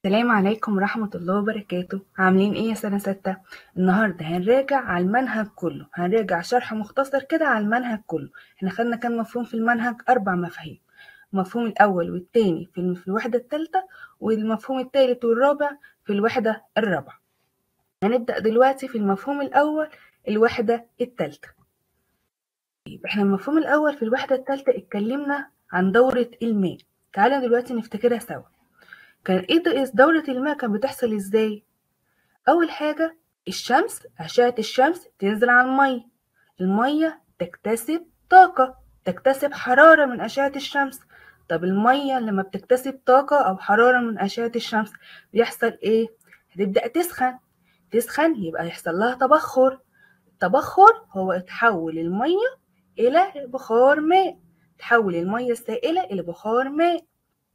السلام عليكم ورحمة الله وبركاته عاملين ايه يا سنة ستة النهاردة هنراجع على المنهج كله هنراجع شرح مختصر كده على المنهج كله احنا خدنا كام مفهوم في المنهج أربع مفاهيم المفهوم الأول والتاني في في الوحدة التالتة والمفهوم التالت والرابع في الوحدة الرابعة هنبدأ دلوقتي في المفهوم الأول الوحدة التالتة طيب احنا المفهوم الأول في الوحدة التالتة اتكلمنا عن دورة الماء تعالوا دلوقتي نفتكرها سوا كان ايه ده- دورة الماء كانت بتحصل ازاي أول حاجة الشمس أشعة الشمس تنزل على المية المية تكتسب طاقة تكتسب حرارة من أشعة الشمس طب المية لما بتكتسب طاقة أو حرارة من أشعة الشمس بيحصل إيه؟ هتبدأ تسخن تسخن يبقى يحصل لها تبخر التبخر هو تحول المية إلى بخار ماء تحول المية السائلة إلى بخار ماء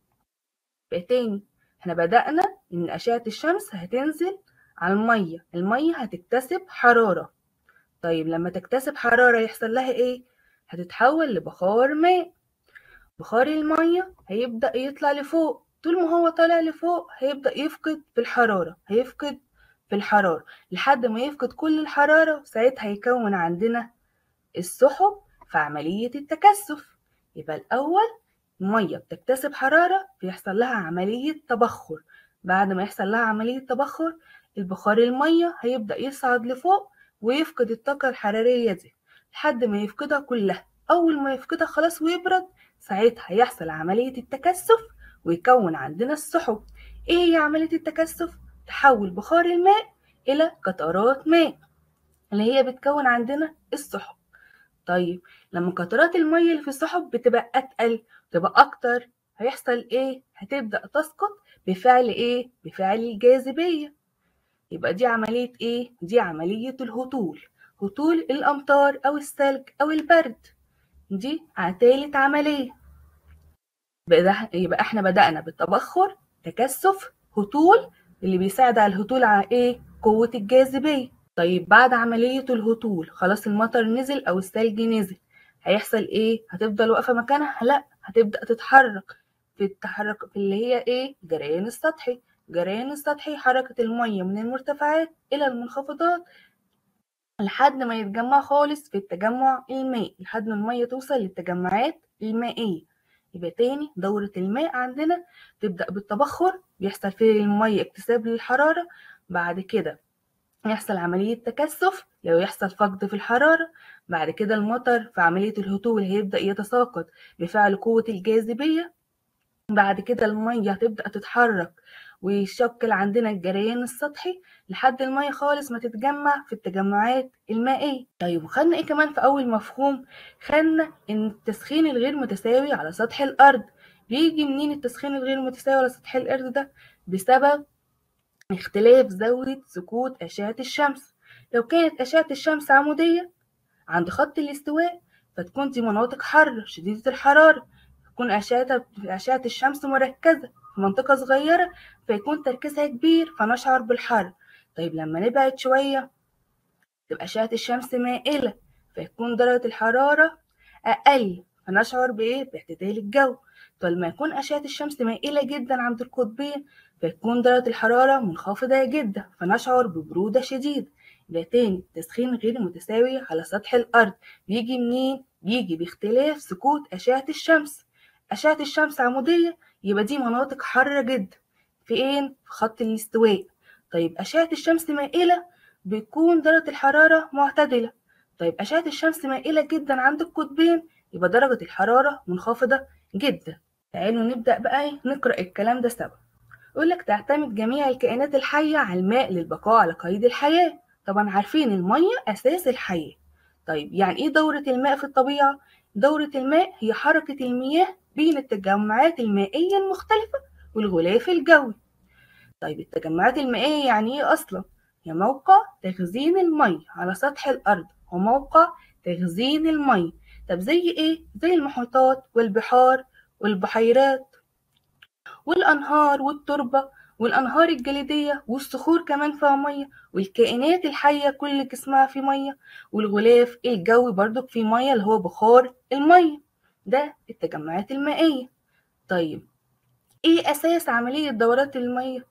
يبقى تاني احنا بدأنا إن أشعة الشمس هتنزل على المية المية هتكتسب حرارة طيب لما تكتسب حرارة يحصل لها ايه؟ هتتحول لبخار ماء بخار المية هيبدأ يطلع لفوق طول ما هو طالع لفوق هيبدأ يفقد في الحرارة هيفقد في الحرارة لحد ما يفقد كل الحرارة ساعتها هيكون عندنا السحب في عملية التكثف يبقى الأول المية بتكتسب حرارة بيحصل لها عملية تبخر بعد ما يحصل لها عملية تبخر البخار المية هيبدأ يصعد لفوق ويفقد الطاقة الحرارية دي لحد ما يفقدها كلها أول ما يفقدها خلاص ويبرد ساعتها هيحصل عملية التكثف ويكون عندنا السحب إيه هي عملية التكثف؟ تحول بخار الماء إلى قطرات ماء اللي هي بتكون عندنا السحب طيب لما قطرات المية اللي في السحب بتبقى أتقل تبقى أكتر هيحصل إيه؟ هتبدأ تسقط بفعل إيه؟ بفعل الجاذبية يبقى دي عملية إيه؟ دي عملية الهطول هطول الأمطار أو الثلج أو البرد دي تالت عملية يبقى, ده يبقى احنا بدأنا بالتبخر تكثف هطول اللي بيساعد على الهطول على ايه؟ قوة الجاذبية طيب بعد عملية الهطول خلاص المطر نزل أو الثلج نزل هيحصل ايه؟ هتفضل واقفة مكانها؟ لأ هتبدأ تتحرك في التحرك في اللي هي ايه؟ جريان السطحي جريان السطحي حركة المية من المرتفعات إلى المنخفضات لحد ما يتجمع خالص في التجمع المائي لحد ما المية توصل للتجمعات المائية يبقى تاني دورة الماء عندنا تبدأ بالتبخر بيحصل في المية اكتساب للحرارة بعد كده يحصل عملية تكثف لو يحصل فقد في الحرارة بعد كده المطر في عملية الهطول هيبدأ يتساقط بفعل قوة الجاذبية بعد كده المية هتبدأ تتحرك ويشكل عندنا الجريان السطحي لحد المية خالص ما تتجمع في التجمعات المائية طيب وخدنا ايه كمان في أول مفهوم خدنا إن التسخين الغير متساوي على سطح الأرض بيجي منين التسخين الغير متساوي على سطح الأرض ده بسبب اختلاف زاوية سقوط أشعة الشمس لو كانت أشعة الشمس عمودية عند خط الاستواء فتكون دي مناطق حر شديدة الحرارة تكون أشعة أشعة الشمس مركزة في منطقة صغيرة فيكون تركيزها كبير فنشعر بالحر طيب لما نبعد شوية تبقى أشعة الشمس مائلة فيكون درجة الحرارة أقل فنشعر بإيه؟ باعتدال الجو طيب لما يكون أشعة الشمس مائلة جدا عند القطبين فيكون درجة الحرارة منخفضة جدا فنشعر ببرودة شديدة يبقى تاني تسخين غير متساوي على سطح الأرض بيجي منين؟ بيجي باختلاف سقوط أشعة الشمس أشعة الشمس عمودية يبقى دي مناطق حارة جدا فين؟ في خط الاستواء طيب أشعة الشمس مائلة بيكون درجة الحرارة معتدلة طيب أشعة الشمس مائلة جدا عند القطبين يبقى درجة الحرارة منخفضة جدا تعالوا نبدأ بقى نقرأ الكلام ده سوا يقولك تعتمد جميع الكائنات الحية على الماء للبقاء على قيد الحياة طبعا عارفين المية أساس الحياة طيب يعني إيه دورة الماء في الطبيعة؟ دورة الماء هي حركة المياه بين التجمعات المائية المختلفة والغلاف الجوي طيب التجمعات المائية يعني إيه أصلا؟ هي موقع تخزين المية على سطح الأرض وموقع تخزين المية طب زي إيه؟ زي المحيطات والبحار والبحيرات والأنهار والتربة والأنهار الجليدية والصخور كمان فيها مية والكائنات الحية كل جسمها فيه مية والغلاف الجوي برضك فيه مية اللي هو بخار المية ده التجمعات المائية طيب ايه أساس عملية دورات المية؟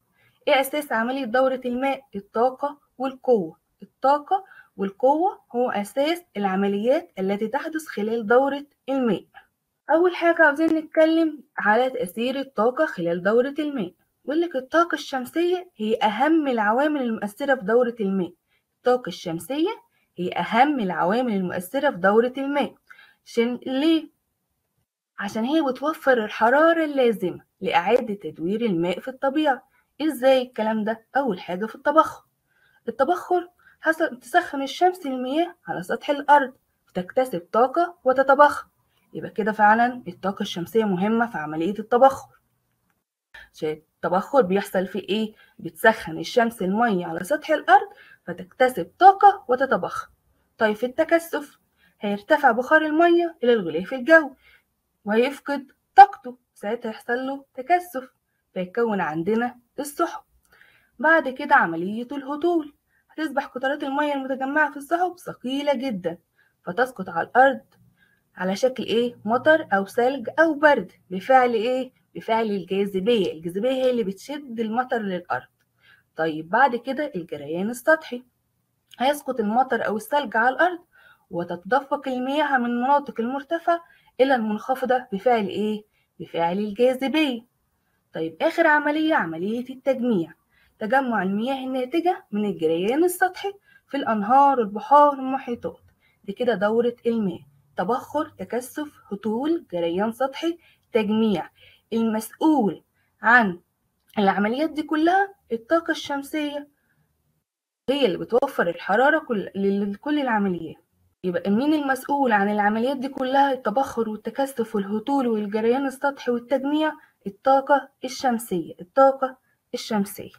إيه أساس عملية دورة الماء؟ الطاقة والقوة الطاقة والقوة هو أساس العمليات التي تحدث خلال دورة الماء أول حاجة عاوزين نتكلم على تأثير الطاقة خلال دورة الماء يقولك الطاقة الشمسية هي أهم العوامل المؤثرة في دورة الماء الطاقة الشمسية هي أهم العوامل المؤثرة في دورة الماء عشان ليه؟ عشان هي بتوفر الحرارة اللازمة لإعادة تدوير الماء في الطبيعة إزاي الكلام ده؟ أول حاجة في التبخر التبخر حصل تسخن الشمس المياه على سطح الأرض فتكتسب طاقة وتتبخر يبقى كده فعلا الطاقة الشمسية مهمة في عملية التبخر عشان التبخر بيحصل في ايه؟ بتسخن الشمس المية على سطح الأرض فتكتسب طاقة وتتبخر طيب في التكثف هيرتفع بخار المية إلى الغلاف الجوي وهيفقد طاقته ساعتها يحصل له تكثف فيكون عندنا السحب بعد كده عملية الهطول هتصبح قطرات المية المتجمعة في السحب ثقيلة جدا فتسقط على الأرض على شكل إيه؟ مطر أو ثلج أو برد بفعل إيه؟ بفعل الجاذبية الجاذبية هي اللي بتشد المطر للأرض طيب بعد كده الجريان السطحي هيسقط المطر أو الثلج على الأرض وتتدفق المياه من المناطق المرتفعة إلى المنخفضة بفعل إيه؟ بفعل الجاذبية طيب آخر عملية عملية التجميع تجمع المياه الناتجة من الجريان السطحي في الأنهار البحار المحيطات دي كده دورة الماء تبخر تكثف هطول جريان سطحي تجميع المسؤول عن العمليات دي كلها الطاقة الشمسية هي اللي بتوفر الحرارة كل لكل العمليات يبقى مين المسؤول عن العمليات دي كلها التبخر والتكثف والهطول والجريان السطحي والتجميع الطاقة الشمسية الطاقة الشمسية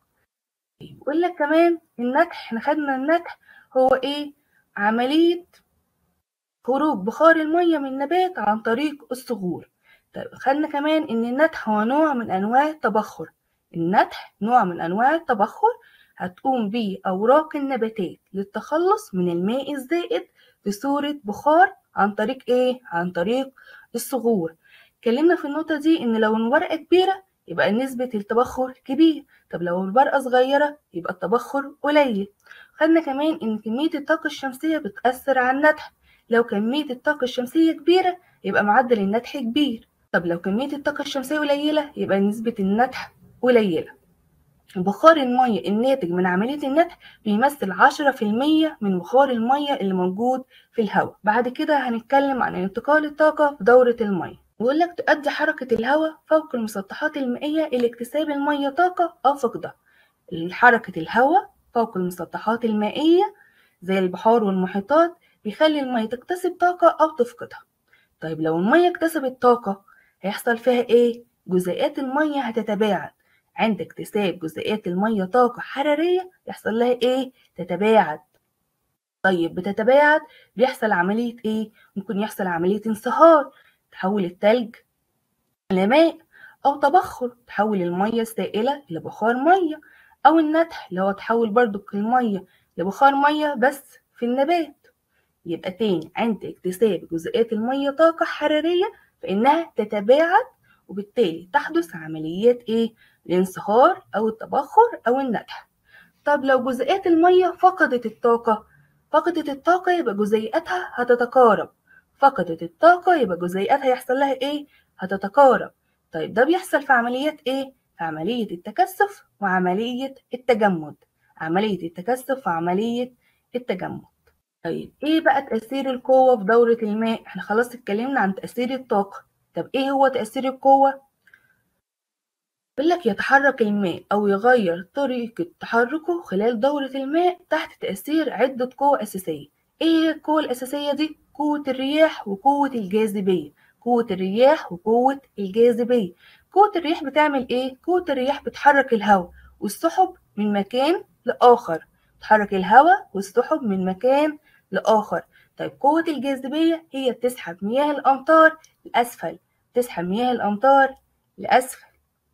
يقول لك كمان النتح احنا خدنا النتح هو ايه عملية خروج بخار المية من النبات عن طريق الصغور طيب خدنا كمان ان النتح هو نوع من انواع التبخر النتح نوع من انواع التبخر هتقوم بيه اوراق النباتات للتخلص من الماء الزائد في صورة بخار عن طريق ايه عن طريق الصغور اتكلمنا في النقطة دي إن لو الورقة كبيرة يبقى نسبة التبخر كبير طب لو الورقة صغيرة يبقى التبخر قليل خدنا كمان إن كمية الطاقة الشمسية بتأثر على النتح لو كمية الطاقة الشمسية كبيرة يبقى معدل النتح كبير طب لو كمية الطاقة الشمسية قليلة يبقى نسبة النتح قليلة بخار المية الناتج من عملية النتح بيمثل عشرة في المية من بخار المية اللي موجود في الهواء بعد كده هنتكلم عن انتقال الطاقة في دورة المية ويقول لك تؤدي حركة الهواء فوق المسطحات المائية إلى اكتساب المية طاقة أو فقدها حركة الهواء فوق المسطحات المائية زي البحار والمحيطات بيخلي المية تكتسب طاقة أو تفقدها طيب لو المية اكتسبت طاقة هيحصل فيها إيه؟ جزيئات المية هتتباعد عند اكتساب جزيئات المية طاقة حرارية يحصل لها إيه؟ تتباعد طيب بتتباعد بيحصل عملية إيه؟ ممكن يحصل عملية انصهار تحول التلج لماء أو تبخر تحول المية السائلة لبخار مية أو النتح اللي هو تحول برضو المية لبخار مية بس في النبات يبقى تاني عند اكتساب جزيئات المية طاقة حرارية فإنها تتباعد وبالتالي تحدث عمليات إيه؟ الانصهار أو التبخر أو النتح طب لو جزيئات المية فقدت الطاقة فقدت الطاقة يبقى جزيئاتها هتتقارب فقدت الطاقة يبقى جزيئاتها يحصل لها إيه؟ هتتقارب طيب ده بيحصل في عمليات إيه؟ في عملية التكثف وعملية التجمد عملية التكثف وعملية التجمد طيب إيه بقى تأثير القوة في دورة الماء؟ إحنا خلاص اتكلمنا عن تأثير الطاقة طب إيه هو تأثير القوة؟ بيقول لك يتحرك الماء أو يغير طريقة تحركه خلال دورة الماء تحت تأثير عدة قوى أساسية إيه هي القوة الأساسية دي؟ قوة الرياح وقوة الجاذبية قوة الرياح وقوة الجاذبية قوة الرياح بتعمل إيه؟ قوة الرياح بتحرك الهواء والسحب من مكان لآخر تحرك الهواء والسحب من مكان لآخر طيب قوة الجاذبية هي بتسحب مياه الأمطار لأسفل تسحب مياه الأمطار لأسفل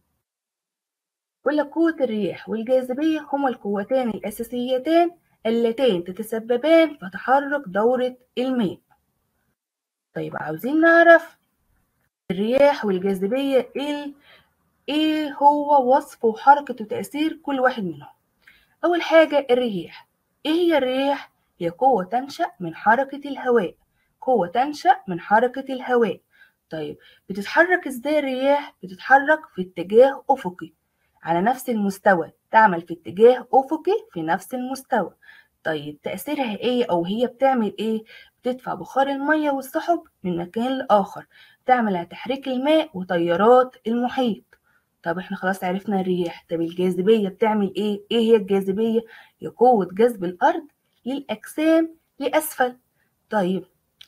ولا قوة الرياح والجاذبية هما القوتان الأساسيتان اللتان تتسببان في تحرك دورة الماء طيب عاوزين نعرف الرياح والجاذبية ايه ايه هو وصف وحركة وتأثير كل واحد منهم أول حاجة الرياح ايه هي الرياح؟ هي قوة تنشأ من حركة الهواء قوة تنشأ من حركة الهواء طيب بتتحرك ازاي الرياح؟ بتتحرك في اتجاه أفقي على نفس المستوى تعمل في اتجاه أفقي في نفس المستوى طيب تأثيرها ايه أو هي بتعمل ايه؟ بتدفع بخار المية والسحب من مكان لآخر تعمل على تحريك الماء وتيارات المحيط طب احنا خلاص عرفنا الرياح طب الجاذبية بتعمل ايه؟ ايه هي الجاذبية؟ هي قوة جذب الأرض للأجسام لأسفل طيب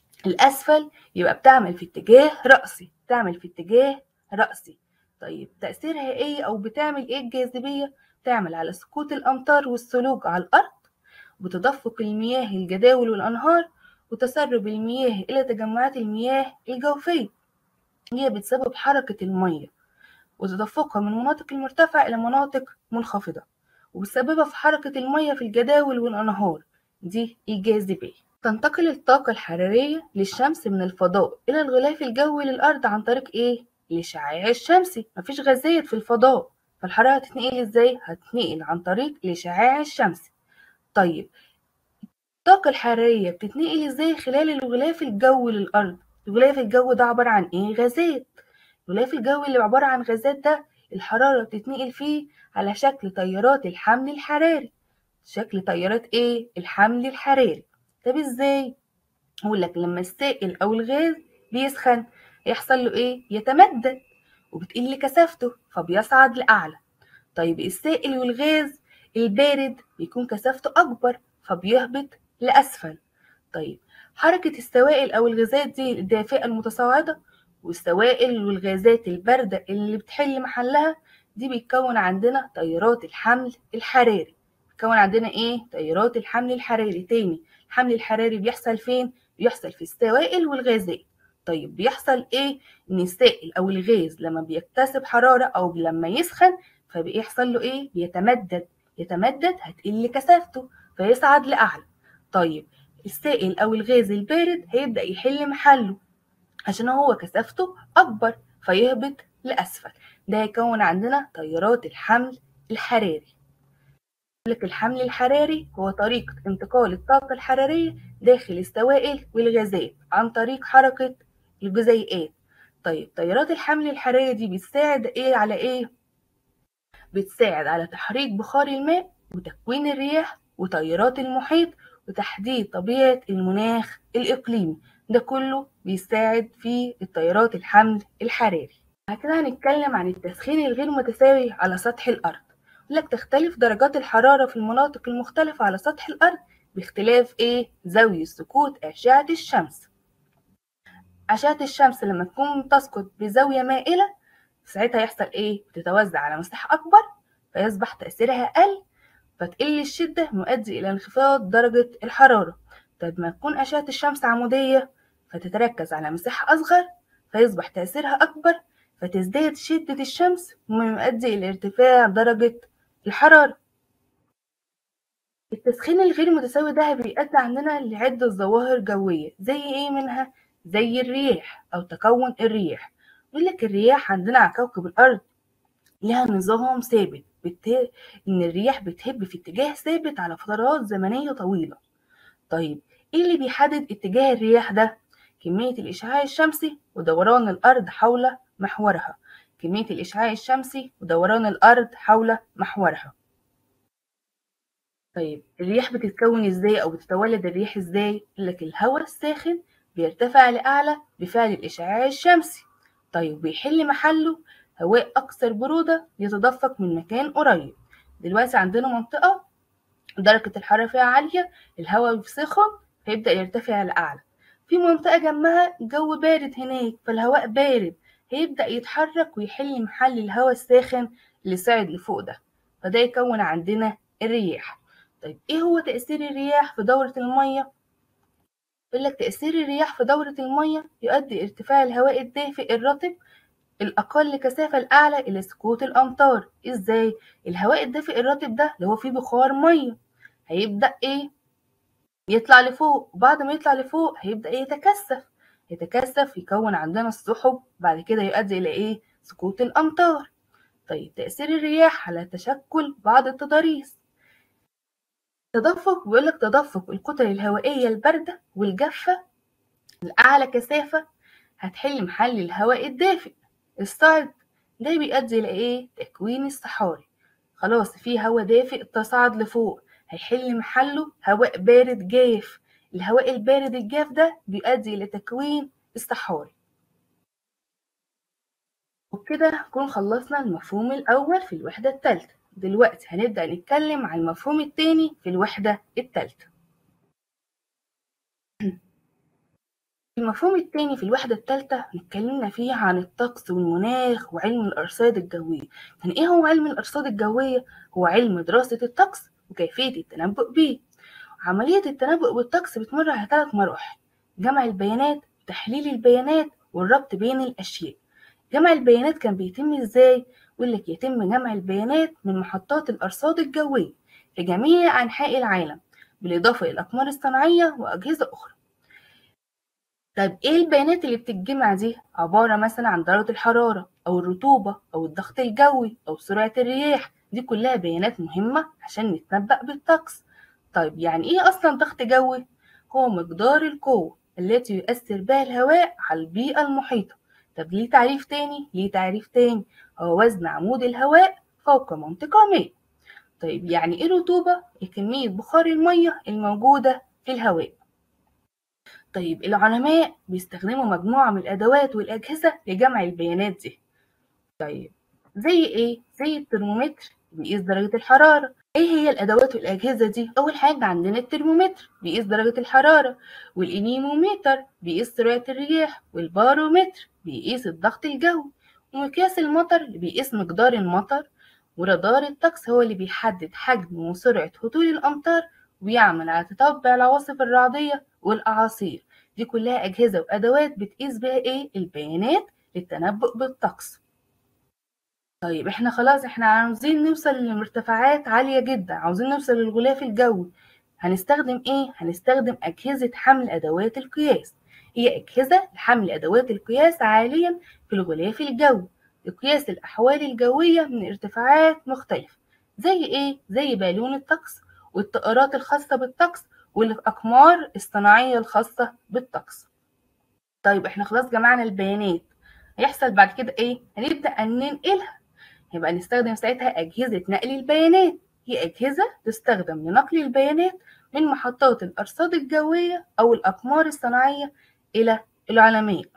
الأسفل يبقى بتعمل في اتجاه رأسي بتعمل في اتجاه رأسي طيب تأثيرها ايه أو بتعمل ايه الجاذبية؟ بتعمل على سقوط الأمطار والثلوج على الأرض وتدفق المياه الجداول والأنهار وتسرب المياه إلى تجمعات المياه الجوفية هي بتسبب حركة المية وتدفقها من مناطق المرتفعة إلى مناطق منخفضة وبتسببها في حركة المية في الجداول والأنهار دي الجاذبية تنتقل الطاقة الحرارية للشمس من الفضاء إلى الغلاف الجوي للأرض عن طريق إيه؟ الإشعاع الشمسي مفيش غازات في الفضاء فالحرارة هتتنقل إزاي؟ هتتنقل عن طريق الإشعاع الشمسي طيب الطاقة الحرارية بتتنقل ازاي خلال الغلاف الجوي للأرض الغلاف الجوي ده عبارة عن ايه غازات الغلاف الجوي اللي عبارة عن غازات ده الحرارة بتتنقل فيه على شكل تيارات الحمل الحراري شكل تيارات ايه الحمل الحراري طب ازاي اقول لك لما السائل او الغاز بيسخن يحصل له ايه يتمدد وبتقل كثافته فبيصعد لأعلى طيب السائل والغاز البارد بيكون كثافته أكبر فبيهبط لأسفل طيب حركة السوائل أو الغازات دي الدافئة المتصاعدة والسوائل والغازات الباردة اللي بتحل محلها دي بيتكون عندنا تيارات الحمل الحراري بيتكون عندنا ايه تيارات الحمل الحراري تاني الحمل الحراري بيحصل فين بيحصل في السوائل والغازات طيب بيحصل ايه ان السائل او الغاز لما بيكتسب حرارة او لما يسخن فبيحصل له ايه بيتمدد يتمدد هتقل كثافته فيصعد لأعلى طيب السائل أو الغاز البارد هيبدأ يحل محله عشان هو كثافته أكبر فيهبط لأسفل ده هيكون عندنا تيارات الحمل الحراري لك الحمل الحراري هو طريقة انتقال الطاقة الحرارية داخل السوائل والغازات عن طريق حركة الجزيئات طيب تيارات الحمل الحراري دي بتساعد ايه على ايه بتساعد على تحريك بخار الماء وتكوين الرياح وتيارات المحيط وتحديد طبيعة المناخ الإقليمي ده كله بيساعد في التيارات الحمل الحراري بعد كده هنتكلم عن التسخين الغير متساوي على سطح الأرض لك تختلف درجات الحرارة في المناطق المختلفة على سطح الأرض باختلاف إيه؟ زاوية سقوط أشعة الشمس أشعة الشمس لما تكون تسقط بزاوية مائلة ساعتها يحصل إيه؟ تتوزع على مساحة أكبر فيصبح تأثيرها أقل فتقل الشدة مؤدي إلى انخفاض درجة الحرارة طيب ما تكون أشعة الشمس عمودية فتتركز على مساحة أصغر فيصبح تأثيرها أكبر فتزداد شدة الشمس مما يؤدي إلى ارتفاع درجة الحرارة التسخين الغير متساوي ده بيؤدي عندنا لعدة ظواهر جوية زي إيه منها؟ زي الرياح أو تكون الرياح يقول لك الرياح عندنا على كوكب الأرض لها نظام ثابت بت... إن الرياح بتهب في اتجاه ثابت على فترات زمنية طويلة طيب إيه اللي بيحدد اتجاه الرياح ده؟ كمية الإشعاع الشمسي ودوران الأرض حول محورها كمية الإشعاع الشمسي ودوران الأرض حول محورها طيب الرياح بتتكون ازاي او بتتولد الرياح ازاي لك الهواء الساخن بيرتفع لأعلى بفعل الإشعاع الشمسي طيب بيحل محله هواء أكثر برودة يتدفق من مكان قريب دلوقتي عندنا منطقة درجة الحرارة فيها عالية الهواء سخن فيبدأ يرتفع لأعلى في منطقة جنبها الجو بارد هناك فالهواء بارد هيبدأ يتحرك ويحل محل الهواء الساخن اللي صعد لفوق ده فده يكون عندنا الرياح طيب ايه هو تأثير الرياح في دورة المية؟ يقول لك تأثير الرياح في دورة المية يؤدي ارتفاع الهواء الدافئ الرطب الأقل كثافة الأعلى إلى سقوط الأمطار إزاي؟ الهواء الدافئ الرطب ده اللي هو فيه بخار مية هيبدأ إيه؟ يطلع لفوق وبعد ما يطلع لفوق هيبدأ يتكثف يتكثف يكون عندنا السحب بعد كده يؤدي إلى إيه؟ سقوط الأمطار طيب تأثير الرياح على تشكل بعض التضاريس تدفق بيقولك تدفق الكتل الهوائية الباردة والجافة الأعلى كثافة هتحل محل الهواء الدافئ الصعد ده بيؤدي لإيه؟ تكوين الصحاري خلاص في هواء دافئ تصاعد لفوق هيحل محله هواء بارد جاف الهواء البارد الجاف ده بيؤدي إلى تكوين الصحاري وبكده نكون خلصنا المفهوم الأول في الوحدة التالتة دلوقتي هنبدأ نتكلم عن المفهوم التاني في الوحدة التالتة المفهوم التاني في الوحدة التالتة اتكلمنا فيه عن الطقس والمناخ وعلم الأرصاد الجوية يعني إيه هو علم الأرصاد الجوية؟ هو علم دراسة الطقس وكيفية التنبؤ بيه عملية التنبؤ بالطقس بتمر على ثلاث مراحل جمع البيانات تحليل البيانات والربط بين الأشياء جمع البيانات كان بيتم إزاي؟ يقولك يتم جمع البيانات من محطات الأرصاد الجوية في جميع أنحاء العالم بالإضافة إلى الأقمار الصناعية وأجهزة أخرى طيب ايه البيانات اللي بتتجمع دي عبارة مثلا عن درجة الحرارة أو الرطوبة أو الضغط الجوي أو سرعة الرياح دي كلها بيانات مهمة عشان نتنبأ بالطقس طيب يعني ايه أصلا ضغط جوي؟ هو مقدار القوة التي يؤثر بها الهواء على البيئة المحيطة طب ليه تعريف تاني؟ ليه تعريف تاني هو وزن عمود الهواء فوق منطقة ما طيب يعني ايه رطوبة؟ كمية بخار المية الموجودة في الهواء طيب العلماء بيستخدموا مجموعة من الأدوات والأجهزة لجمع البيانات دي طيب زي إيه؟ زي الترمومتر بيقيس درجة الحرارة إيه هي الأدوات والأجهزة دي؟ أول حاجة عندنا الترمومتر بيقيس درجة الحرارة والإنيمومتر بيقيس سرعة الرياح والبارومتر بيقيس الضغط الجوي ومقياس المطر اللي بيقيس مقدار المطر ورادار الطقس هو اللي بيحدد حجم وسرعة هطول الأمطار وبيعمل على تتبع العواصف الرعدية والأعاصير دي كلها أجهزة وأدوات بتقيس بيها إيه البيانات للتنبؤ بالطقس طيب احنا خلاص احنا عاوزين نوصل لمرتفعات عالية جدا عاوزين نوصل للغلاف الجوي هنستخدم ايه هنستخدم أجهزة حمل أدوات القياس هي أجهزة لحمل أدوات القياس عاليا في الغلاف الجوي لقياس الأحوال الجوية من ارتفاعات مختلفة زي ايه زي بالون الطقس والطائرات الخاصة بالطقس والأقمار الصناعية الخاصة بالطقس طيب احنا خلاص جمعنا البيانات هيحصل بعد كده ايه هنبدأ ننقلها يبقى نستخدم ساعتها أجهزة نقل البيانات هي أجهزة تستخدم لنقل البيانات من محطات الأرصاد الجوية أو الأقمار الصناعية إلى العلماء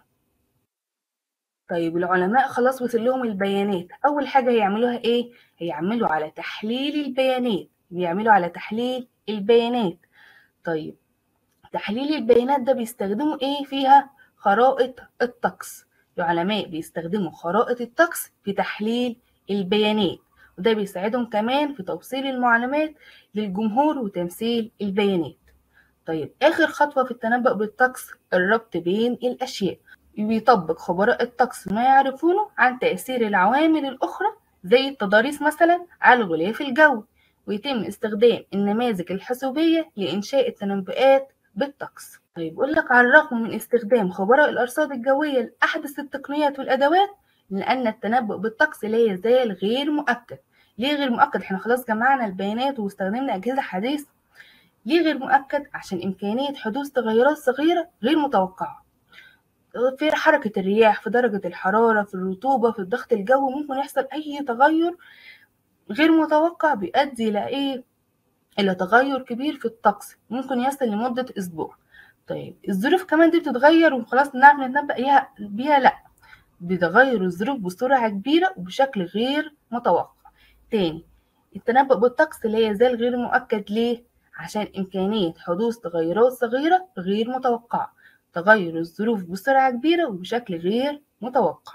طيب العلماء خلاص وصل لهم البيانات أول حاجة هيعملوها إيه؟ هيعملوا على تحليل البيانات بيعملوا على تحليل البيانات طيب تحليل البيانات ده بيستخدموا ايه فيها خرائط الطقس العلماء بيستخدموا خرائط الطقس في تحليل البيانات وده بيساعدهم كمان في توصيل المعلومات للجمهور وتمثيل البيانات طيب آخر خطوة في التنبؤ بالطقس الربط بين الأشياء بيطبق خبراء الطقس ما يعرفونه عن تأثير العوامل الأخرى زي التضاريس مثلا على الغلاف الجوي ويتم استخدام النماذج الحاسوبية لإنشاء التنبؤات بالطقس طيب يقول لك على الرغم من استخدام خبراء الأرصاد الجوية لأحدث التقنيات والأدوات لأن التنبؤ بالطقس لا يزال غير مؤكد ليه غير مؤكد احنا خلاص جمعنا البيانات واستخدمنا أجهزة حديثة ليه غير مؤكد عشان إمكانية حدوث تغيرات صغيرة غير متوقعة في حركة الرياح في درجة الحرارة في الرطوبة في الضغط الجوي ممكن يحصل أي تغير غير متوقع بيؤدي إلى إيه؟ إلى تغير كبير في الطقس ممكن يصل لمدة أسبوع طيب الظروف كمان دي بتتغير وخلاص نعرف نتنبأ بيها لأ بتغير الظروف بسرعة كبيرة وبشكل غير متوقع تاني التنبؤ بالطقس لا يزال غير مؤكد ليه؟ عشان إمكانية حدوث تغيرات صغيرة غير متوقعة تغير الظروف بسرعة كبيرة وبشكل غير متوقع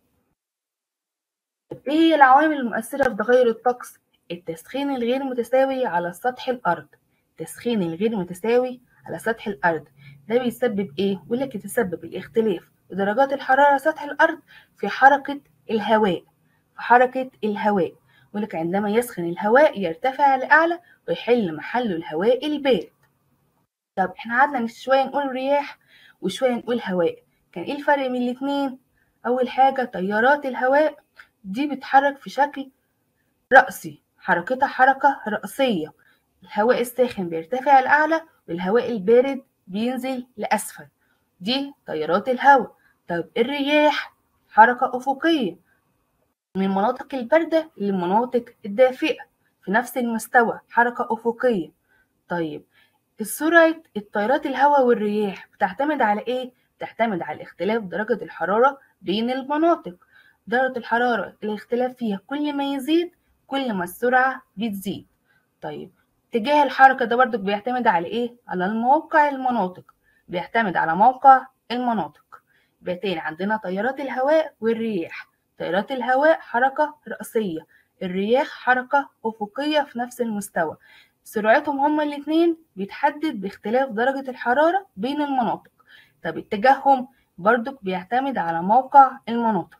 ايه هي العوامل المؤثرة في تغير الطقس؟ التسخين الغير متساوي على سطح الأرض التسخين الغير متساوي على سطح الأرض ده بيسبب ايه؟ بيقول لك يتسبب الاختلاف بدرجات الحرارة على سطح الأرض في حركة الهواء في حركة الهواء بيقول لك عندما يسخن الهواء يرتفع لأعلى ويحل محله الهواء البارد طب احنا قعدنا شوية نقول رياح وشوية نقول هواء كان ايه الفرق بين الاتنين؟ أول حاجة تيارات الهواء دي بتتحرك في شكل رأسي حركتها حركة رأسية الهواء الساخن بيرتفع لأعلى والهواء البارد بينزل لأسفل دي تيارات الهواء طب الرياح حركة أفقية من المناطق الباردة للمناطق الدافئة في نفس المستوى حركة أفقية طيب سرعة التيارات الهواء والرياح بتعتمد على إيه؟ بتعتمد على اختلاف درجة الحرارة بين المناطق درجة الحرارة الاختلاف فيها كل ما يزيد كل ما السرعة بتزيد طيب اتجاه الحركة ده برضك بيعتمد على إيه؟ على الموقع المناطق بيعتمد على موقع المناطق يبقى تاني عندنا تيارات الهواء والرياح تيارات الهواء حركة رأسية الرياح حركة أفقية في نفس المستوى سرعتهم هما الاتنين بيتحدد باختلاف درجة الحرارة بين المناطق طب اتجاههم برضك بيعتمد على موقع المناطق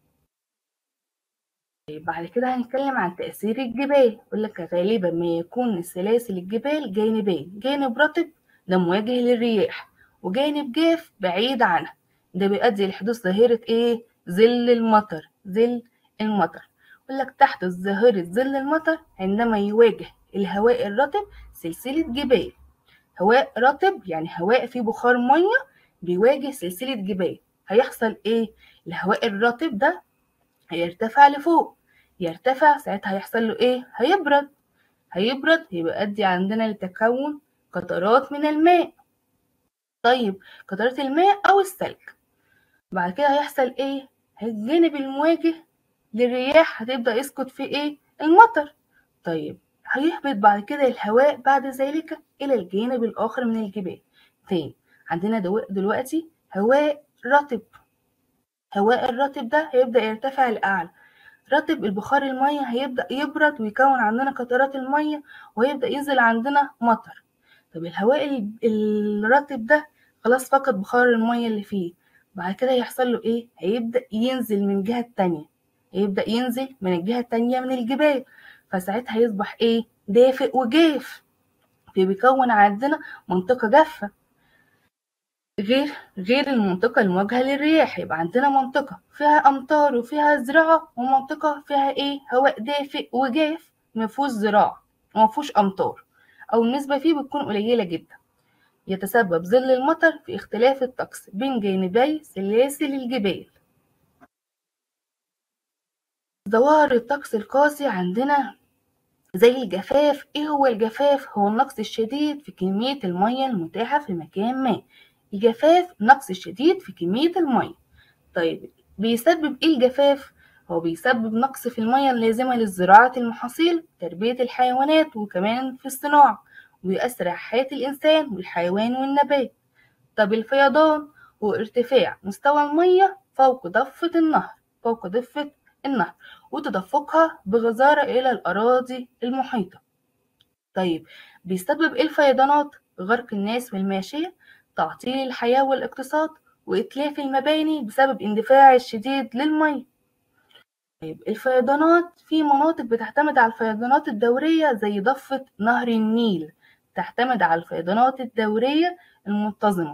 بعد كده هنتكلم عن تأثير الجبال يقولك غالبا ما يكون سلاسل الجبال جانبين جانب رطب ده مواجه للرياح وجانب جاف بعيد عنها ده بيؤدي لحدوث ظاهرة ايه ظل المطر ظل المطر يقولك تحدث ظاهرة ظل المطر عندما يواجه الهواء الرطب سلسلة جبال هواء رطب يعني هواء فيه بخار مية بيواجه سلسلة جبال هيحصل ايه الهواء الرطب ده هيرتفع لفوق يرتفع ساعتها هيحصل له ايه هيبرد هيبرد يبقى يؤدي عندنا لتكون قطرات من الماء طيب قطرات الماء او الثلج بعد كده هيحصل ايه الجانب المواجه للرياح هتبدأ يسقط فيه ايه المطر طيب هيهبط بعد كده الهواء بعد ذلك إلى الجانب الآخر من الجبال تاني عندنا دلوقتي هواء رطب هواء الرطب ده هيبدأ يرتفع لأعلى رطب البخار المية هيبدأ يبرد ويكون عندنا قطرات المية ويبدأ ينزل عندنا مطر طب الهواء الرطب ده خلاص فقد بخار المية اللي فيه بعد كده هيحصل له ايه هيبدأ ينزل من الجهة التانية هيبدأ ينزل من الجهة التانية من الجبال فساعتها يصبح ايه دافئ وجاف فبيكون عندنا منطقة جافة غير غير المنطقة المواجهة للرياح يبقى عندنا منطقة فيها أمطار وفيها زراعة ومنطقة فيها إيه هواء دافئ وجاف مفهوش زراعة ومفهوش أمطار أو النسبة فيه بتكون قليلة جدا يتسبب ظل المطر في اختلاف الطقس بين جانبي سلاسل الجبال ظواهر الطقس القاسي عندنا زي الجفاف ايه هو الجفاف هو النقص الشديد في كمية المية المتاحة في مكان ما الجفاف نقص شديد في كمية المية طيب بيسبب ايه الجفاف هو بيسبب نقص في المية اللازمة لزراعة المحاصيل تربية الحيوانات وكمان في الصناعة ويؤثر على حياة الإنسان والحيوان والنبات طب الفيضان هو ارتفاع مستوى المية فوق ضفة النهر فوق ضفة النهر وتدفقها بغزارة إلى الأراضي المحيطة طيب بيسبب إيه الفيضانات غرق الناس والماشية تعطيل الحياة والاقتصاد وإتلاف المباني بسبب اندفاع الشديد للمية طيب الفيضانات في مناطق بتعتمد على الفيضانات الدورية زي ضفة نهر النيل تعتمد على الفيضانات الدورية المنتظمة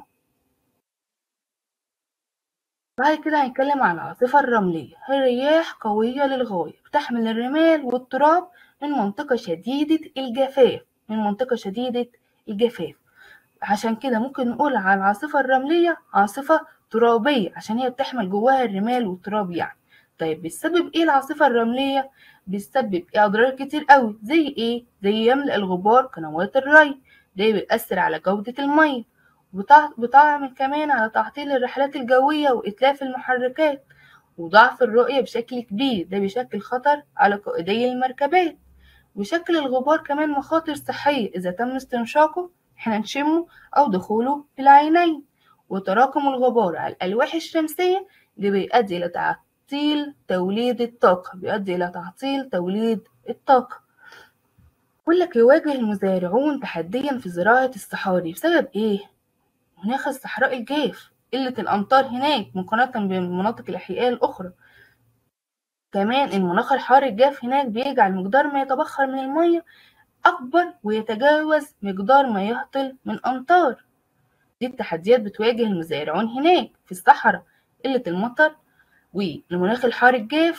بعد كده هنتكلم عن العاصفة الرملية هي رياح قوية للغاية بتحمل الرمال والتراب من منطقة شديدة الجفاف من منطقة شديدة الجفاف عشان كده ممكن نقول على العاصفة الرملية عاصفة ترابية عشان هي بتحمل جواها الرمال والتراب يعني طيب بتسبب ايه العاصفة الرملية؟ بتسبب ايه أضرار كتير قوي زي ايه؟ زي يملأ الغبار قنوات الري ده بيأثر على جودة المية بتعمل كمان على تعطيل الرحلات الجوية وإتلاف المحركات وضعف الرؤية بشكل كبير ده بيشكل خطر على قائدي المركبات ويشكل الغبار كمان مخاطر صحية إذا تم استنشاقه احنا نشمه أو دخوله في العينين وتراكم الغبار على الألواح الشمسية ده بيؤدي إلى تعطيل توليد الطاقة بيؤدي إلى تعطيل توليد الطاقة لك يواجه المزارعون تحديا في زراعة الصحاري بسبب إيه؟ مناخ الصحراء الجاف قلة الأمطار هناك مقارنة بالمناطق الأحيائية الأخرى كمان المناخ الحار الجاف هناك بيجعل مقدار ما يتبخر من المية أكبر ويتجاوز مقدار ما يهطل من أمطار دي التحديات بتواجه المزارعون هناك في الصحراء قلة المطر والمناخ الحار الجاف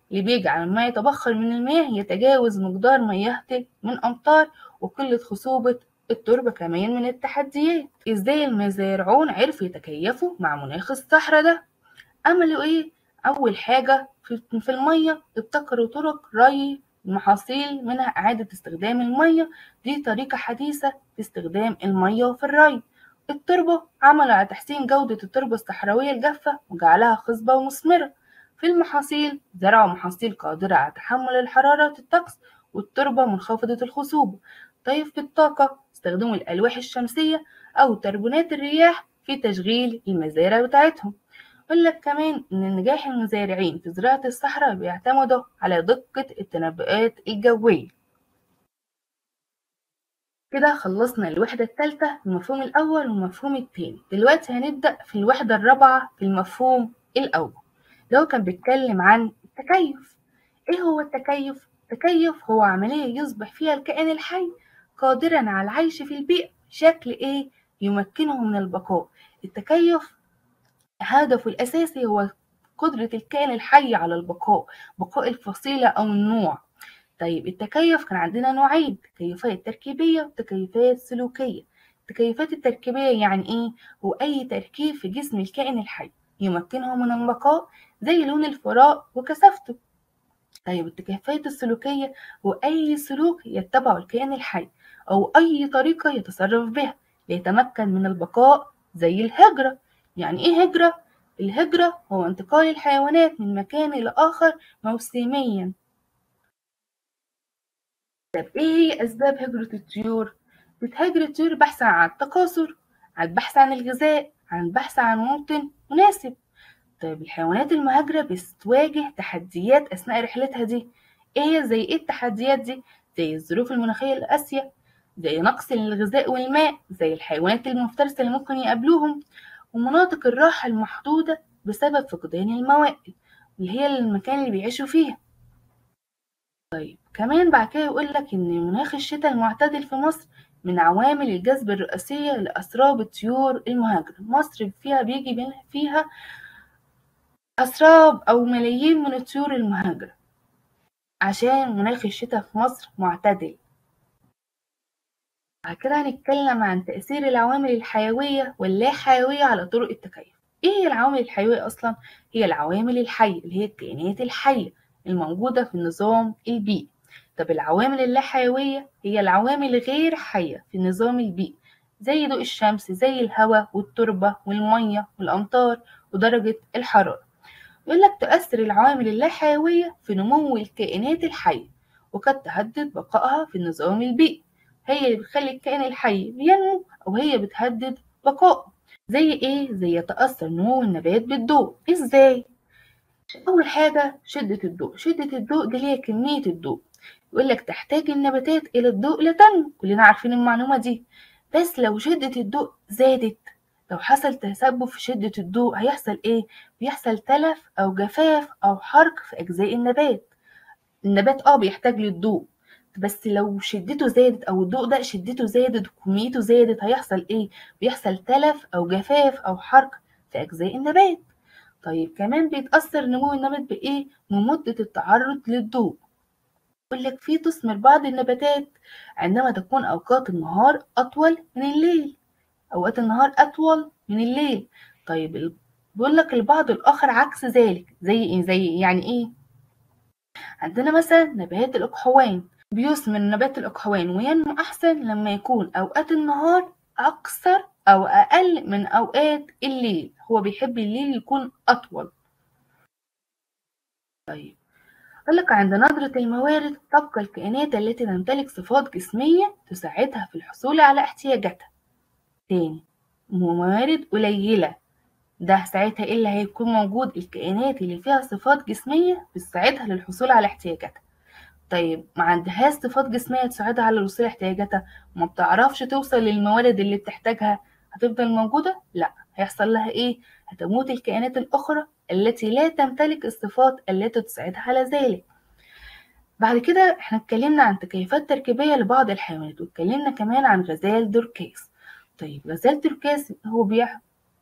اللي بيجعل ما يتبخر من المياه يتجاوز مقدار ما يهطل من أمطار وقلة خصوبة التربة كمان من التحديات ازاي المزارعون عرفوا يتكيفوا مع مناخ الصحراء ده عملوا ايه اول حاجة في المية ابتكروا طرق ري المحاصيل منها إعادة استخدام المية دي طريقة حديثة في استخدام المية وفي الري التربة عملوا على تحسين جودة التربة الصحراوية الجافة وجعلها خصبة ومثمرة في المحاصيل زرعوا محاصيل قادرة على تحمل الحرارة الطقس والتربة منخفضة الخصوبة طيب في الطاقة استخدموا الألواح الشمسية أو تربونات الرياح في تشغيل المزارع بتاعتهم يقول لك كمان إن نجاح المزارعين في زراعة الصحراء بيعتمدوا على دقة التنبؤات الجوية كده خلصنا الوحدة الثالثة المفهوم الأول والمفهوم التاني دلوقتي هنبدأ في الوحدة الرابعة في المفهوم الأول اللي هو كان بيتكلم عن التكيف إيه هو التكيف؟ التكيف هو عملية يصبح فيها الكائن الحي قادرا على العيش في البيئة بشكل إيه يمكنه من البقاء التكيف هدفه الأساسي هو قدرة الكائن الحي على البقاء بقاء الفصيلة أو النوع طيب التكيف كان عندنا نوعين تكيفات تركيبية وتكيفات سلوكية التكيفات التركيبية يعني إيه؟ هو أي تركيب في جسم الكائن الحي يمكنه من البقاء زي لون الفراء وكثافته طيب التكيفات السلوكية هو أي سلوك يتبعه الكائن الحي أو أي طريقة يتصرف بها ليتمكن من البقاء زي الهجرة يعني إيه هجرة؟ الهجرة هو انتقال الحيوانات من مكان إلى آخر موسميا طب إيه هي أسباب هجرة الطيور؟ بتهاجر الطيور بحثا عن التكاثر عن البحث عن الغذاء عن البحث عن موطن مناسب طيب الحيوانات المهاجرة بتواجه تحديات أثناء رحلتها دي إيه هي زي إيه التحديات دي؟ زي الظروف المناخية القاسية زي نقص الغذاء والماء زي الحيوانات المفترسة اللي ممكن يقابلوهم ومناطق الراحة المحدودة بسبب فقدان الموائد اللي هي المكان اللي بيعيشوا فيها طيب كمان بعد كده يقول لك إن مناخ الشتاء المعتدل في مصر من عوامل الجذب الرئيسية لأسراب الطيور المهاجرة مصر فيها بيجي فيها أسراب أو ملايين من الطيور المهاجرة عشان مناخ الشتاء في مصر معتدل بعد كده هنتكلم عن تأثير العوامل الحيوية واللا حيوية على طرق التكيف ايه هي العوامل الحيوية اصلا هي العوامل الحية اللي هي الكائنات الحية الموجودة في النظام البيئي طب العوامل اللا حيوية هي العوامل غير حية في النظام البيئي زي ضوء الشمس زي الهواء والتربة والمية والأمطار ودرجة الحرارة يقول لك تؤثر العوامل اللا حيوية في نمو الكائنات الحية وقد تهدد بقائها في النظام البيئي هي اللي بتخلي الكائن الحي بينمو أو هي بتهدد بقائه زي إيه؟ زي يتأثر نمو النبات بالضوء إزاي؟ أول حاجة شدة الضوء شدة الضوء دي هي كمية الضوء يقول لك تحتاج النباتات إلى الضوء لتنمو كلنا عارفين المعلومة دي بس لو شدة الضوء زادت لو حصل تسبب في شدة الضوء هيحصل إيه؟ بيحصل تلف أو جفاف أو حرق في أجزاء النبات النبات آه بيحتاج للضوء بس لو شدته زادت او الضوء ده شدته زادت وكميته زادت هيحصل ايه بيحصل تلف او جفاف او حرق في اجزاء النبات طيب كمان بيتاثر نمو النبات بايه بمده التعرض للضوء يقول لك في تثمر بعض النباتات عندما تكون اوقات النهار اطول من الليل اوقات النهار اطول من الليل طيب بيقول لك البعض الاخر عكس ذلك زي ايه زي يعني ايه عندنا مثلا نبات الاقحوان بيثمر نبات الأقحوان وينمو أحسن لما يكون أوقات النهار أقصر أو أقل من أوقات الليل هو بيحب الليل يكون أطول طيب قالك عند ندرة الموارد تبقى الكائنات التي تمتلك صفات جسمية تساعدها في الحصول على احتياجاتها تاني موارد قليلة ده ساعتها ايه اللي هيكون موجود الكائنات اللي فيها صفات جسمية بتساعدها للحصول على احتياجاتها طيب ما عندهاش صفات جسمية تساعدها على الوصول لاحتياجاتها وما بتعرفش توصل للموارد اللي بتحتاجها هتفضل موجودة؟ لا هيحصل لها ايه؟ هتموت الكائنات الأخرى التي لا تمتلك الصفات التي تساعدها على ذلك بعد كده احنا اتكلمنا عن تكيفات تركيبية لبعض الحيوانات واتكلمنا كمان عن غزال دوركاس طيب غزال دوركاس هو بيح...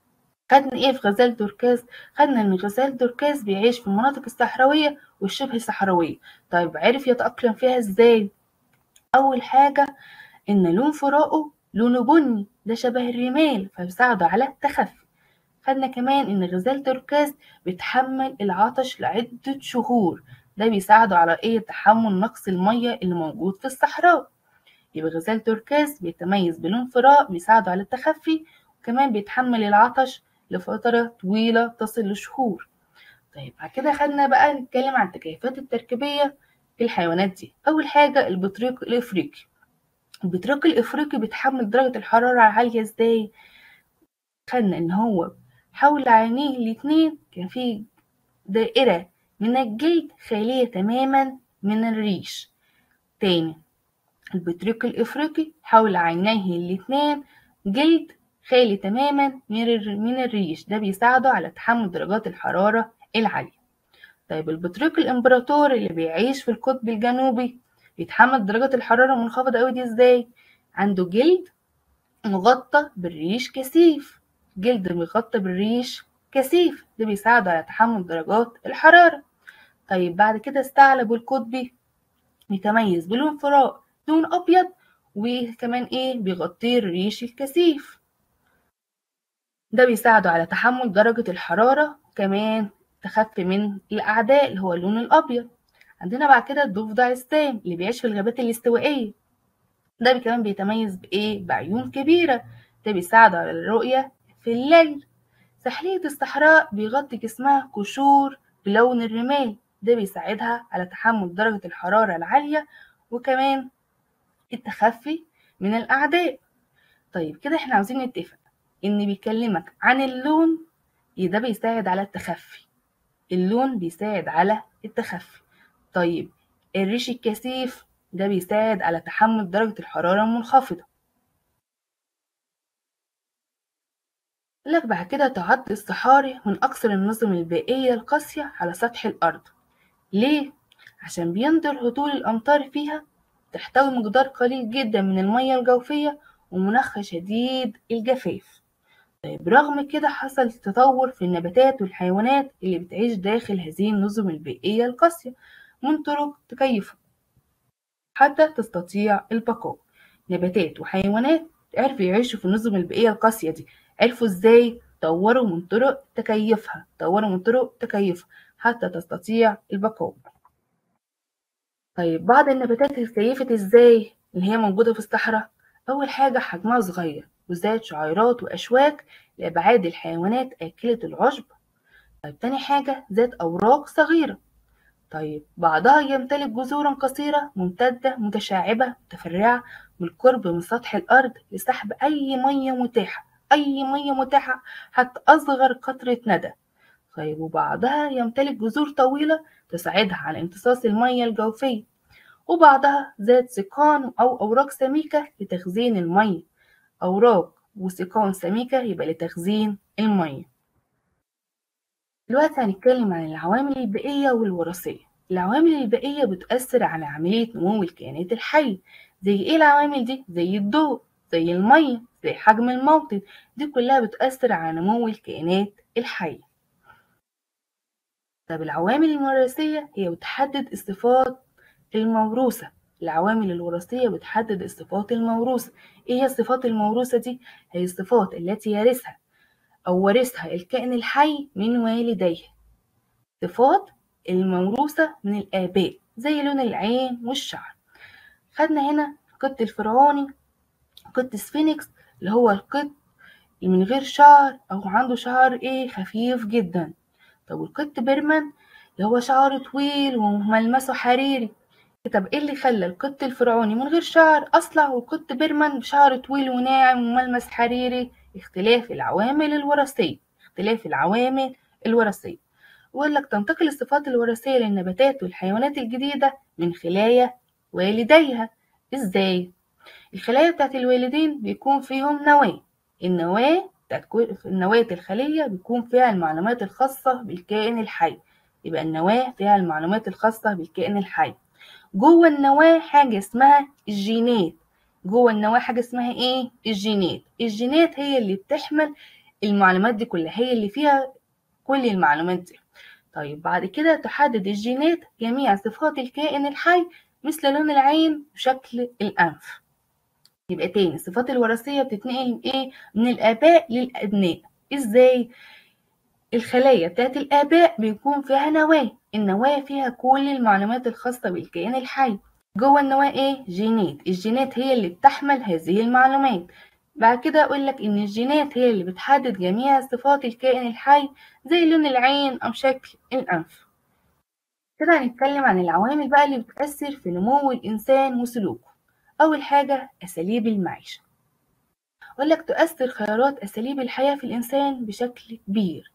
خدنا ايه في غزال دوركاز خدنا ان غزال دوركاز بيعيش في المناطق الصحراوية والشبه صحراوية طيب عرف يتأقلم فيها ازاي اول حاجة ان لون فراقه لونه بني ده شبه الرمال فبيساعده على التخفي خدنا كمان ان غزال دوركاز بيتحمل العطش لعدة شهور ده بيساعده على ايه تحمل نقص المية اللي موجود في الصحراء يبقى غزال تركاز بيتميز بلون فراء بيساعده على التخفي وكمان بيتحمل العطش لفترة طويلة تصل لشهور طيب بعد كده خدنا بقى نتكلم عن التكيفات التركيبية في الحيوانات دي أول حاجة البطريق الإفريقي البطريق الإفريقي بيتحمل درجة الحرارة العالية إزاي؟ خدنا إن هو حول عينيه الاتنين كان في دائرة من الجلد خالية تماما من الريش تاني البطريق الإفريقي حول عينيه الاتنين جلد خالي تماما من الريش ده بيساعده على تحمل درجات الحرارة العالية طيب البطريق الإمبراطور اللي بيعيش في القطب الجنوبي بيتحمل درجات الحرارة منخفضة أوي دي ازاي؟ عنده جلد مغطى بالريش كثيف جلد مغطى بالريش كثيف ده بيساعده على تحمل درجات الحرارة طيب بعد كده الثعلب القطبي بيتميز بلون فراء لون أبيض وكمان إيه بيغطيه الريش الكثيف ده بيساعده على تحمل درجة الحرارة كمان تخفي من الأعداء اللي هو اللون الأبيض عندنا بعد كده الضفدع السام اللي بيعيش في الغابات الاستوائية ده كمان بيتميز بإيه بعيون كبيرة ده بيساعده على الرؤية في الليل سحلية الصحراء بيغطي جسمها قشور بلون الرمال ده بيساعدها على تحمل درجة الحرارة العالية وكمان التخفي من الأعداء طيب كده احنا عاوزين نتفق إن بيكلمك عن اللون ده بيساعد على التخفي اللون بيساعد على التخفي طيب الريش الكثيف ده بيساعد على تحمل درجة الحرارة المنخفضة لك بعد كده تعد الصحاري من أكثر النظم البيئية القاسية على سطح الأرض ليه؟ عشان بيندر هطول الأمطار فيها تحتوي مقدار قليل جدا من المياه الجوفية ومناخها شديد الجفاف طيب رغم كده حصل تطور في النباتات والحيوانات اللي بتعيش داخل هذه النظم البيئية القاسية من طرق تكيفها حتى تستطيع البقاء نباتات وحيوانات عرفوا يعيشوا في النظم البيئية القاسية دي عرفوا ازاي طوروا من طرق تكيفها طوروا من طرق تكيفها حتى تستطيع البقاء طيب بعض النباتات اتكيفت ازاي اللي هي موجودة في الصحراء أول حاجة حجمها صغير وذات شعيرات وأشواك لأبعاد الحيوانات آكلة العشب طيب تاني حاجة ذات أوراق صغيرة طيب بعضها يمتلك جذورا قصيرة ممتدة متشعبة متفرعة بالقرب من سطح الأرض لسحب أي مية متاحة أي مية متاحة حتى أصغر قطرة ندى طيب وبعضها يمتلك جذور طويلة تساعدها على امتصاص المية الجوفية وبعضها ذات سيقان أو أوراق سميكة لتخزين المية أوراق وسيقان سميكة يبقى لتخزين المية دلوقتي هنتكلم عن العوامل البيئية والوراثية العوامل البيئية بتؤثر على عملية نمو الكائنات الحية زي ايه العوامل دي؟ زي الضوء زي المية زي حجم الموطن دي كلها بتؤثر على نمو الكائنات الحية طب العوامل الوراثية هي بتحدد الصفات الموروثة العوامل الوراثية بتحدد الصفات الموروثة ايه هي الصفات الموروثة دي؟ هي الصفات التي يرثها أو ورثها الكائن الحي من والديه صفات الموروثة من الآباء زي لون العين والشعر خدنا هنا القط الفرعوني قط سفينكس اللي هو القط اللي من غير شعر أو عنده شعر إيه خفيف جدا طب والقط بيرمان اللي هو شعره طويل وملمسه حريري طب ايه اللي خلى القط الفرعوني من غير شعر اصلع والقط بيرمان بشعر طويل وناعم وملمس حريري اختلاف العوامل الوراثية اختلاف العوامل الوراثية ويقول لك تنتقل الصفات الوراثية للنباتات والحيوانات الجديدة من خلايا والديها ازاي؟ الخلايا بتاعت الوالدين بيكون فيهم نواة النواة النواة الخلية بيكون فيها المعلومات الخاصة بالكائن الحي يبقى النواة فيها المعلومات الخاصة بالكائن الحي جوه النواة حاجة اسمها الجينات جوه النواة حاجة اسمها ايه؟ الجينات الجينات هي اللي بتحمل المعلومات دي كلها هي اللي فيها كل المعلومات دي طيب بعد كده تحدد الجينات جميع صفات الكائن الحي مثل لون العين وشكل الأنف يبقى تاني الصفات الوراثية بتتنقل من إيه؟ من الآباء للأبناء إزاي؟ الخلايا بتاعت الآباء بيكون فيها نواة النواة فيها كل المعلومات الخاصة بالكائن الحي جوه النواة إيه؟ جينات الجينات هي اللي بتحمل هذه المعلومات بعد كده أقول لك إن الجينات هي اللي بتحدد جميع صفات الكائن الحي زي لون العين أو شكل الأنف كده هنتكلم عن العوامل بقى اللي بتأثر في نمو الإنسان وسلوكه أول حاجة أساليب المعيشة أقول لك تؤثر خيارات أساليب الحياة في الإنسان بشكل كبير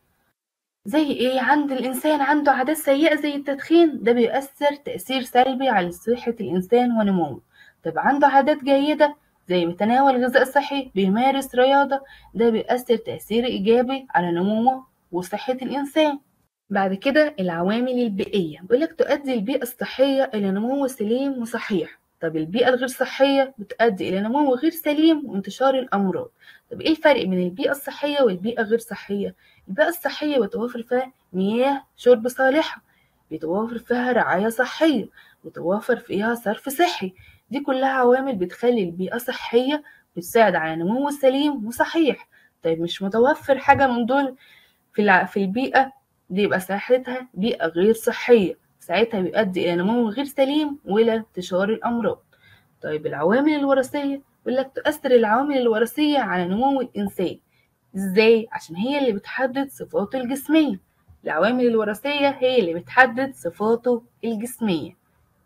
زي إيه عند الإنسان عنده عادات سيئة زي التدخين ده بيؤثر تأثير سلبي على صحة الإنسان ونموه طب عنده عادات جيدة زي بتناول غذاء صحي بيمارس رياضة ده بيؤثر تأثير إيجابي على نموه وصحة الإنسان بعد كده العوامل البيئية بيقولك تؤدي البيئة الصحية إلى نمو سليم وصحيح طب البيئة الغير صحية بتؤدي إلى نمو غير سليم وانتشار الأمراض طب إيه الفرق بين البيئة الصحية والبيئة غير صحية؟ البيئة الصحية بتوفر فيها مياه شرب صالحة بيتوافر فيها رعاية صحية بيتوافر فيها صرف صحي دي كلها عوامل بتخلي البيئة صحية بتساعد على نمو سليم وصحيح طيب مش متوفر حاجة من دول في, في البيئة دي يبقى ساحتها بيئة غير صحية ساعتها بيؤدي إلى نمو غير سليم وإلى انتشار الأمراض طيب العوامل الوراثية يقول لك تؤثر العوامل الوراثية على نمو الإنسان إزاي؟ عشان هي اللي بتحدد صفاته الجسمية العوامل الوراثية هي اللي بتحدد صفاته الجسمية